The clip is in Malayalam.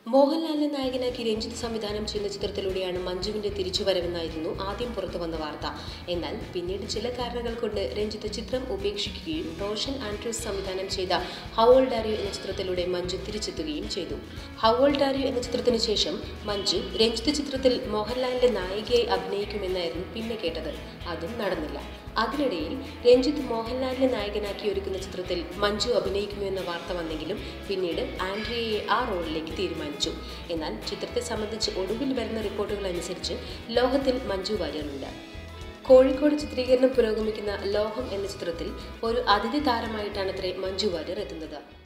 മോഹൻലാലിനെ നായകനാക്കി രഞ്ജിത്ത് സംവിധാനം ചെയ്യുന്ന ചിത്രത്തിലൂടെയാണ് മഞ്ജുവിന്റെ തിരിച്ചുവരവെന്നായിരുന്നു ആദ്യം പുറത്തു വന്ന വാർത്ത എന്നാൽ പിന്നീട് ചില കാരണങ്ങൾ കൊണ്ട് രഞ്ജിത്ത് ചിത്രം ഉപേക്ഷിക്കുകയും റോഷൻ ആൻഡ്രൂസ് സംവിധാനം ചെയ്ത ഹവോൾ ഡാരിയോ എന്ന ചിത്രത്തിലൂടെ മഞ്ജു തിരിച്ചെത്തുകയും ചെയ്തു ഹവോൾ ഡാരിയോ എന്ന ചിത്രത്തിന് ശേഷം മഞ്ജു രഞ്ജിത്ത് ചിത്രത്തിൽ മോഹൻലാലിന്റെ നായികയായി അഭിനയിക്കുമെന്നായിരുന്നു പിന്നെ കേട്ടത് അതും നടന്നില്ല അതിനിടയിൽ രഞ്ജിത്ത് മോഹൻലാലിനെ നായകനാക്കി ഒരുക്കുന്ന ചിത്രത്തിൽ മഞ്ജു അഭിനയിക്കുമെന്ന വാർത്ത വന്നെങ്കിലും പിന്നീട് ആൻഡ്രിയയെ ആ റോളിലേക്ക് തീരുമാനിച്ചു എന്നാൽ ചിത്രത്തെ സംബന്ധിച്ച് ഒടുവിൽ വരുന്ന റിപ്പോർട്ടുകൾ അനുസരിച്ച് ലോഹത്തിൽ മഞ്ജു വാര്യറുണ്ട് കോഴിക്കോട് ചിത്രീകരണം പുരോഗമിക്കുന്ന ലോഹം എന്ന ചിത്രത്തിൽ ഒരു അതിഥി താരമായിട്ടാണ് അത്രേ മഞ്ജു വാര്യർ എത്തുന്നത്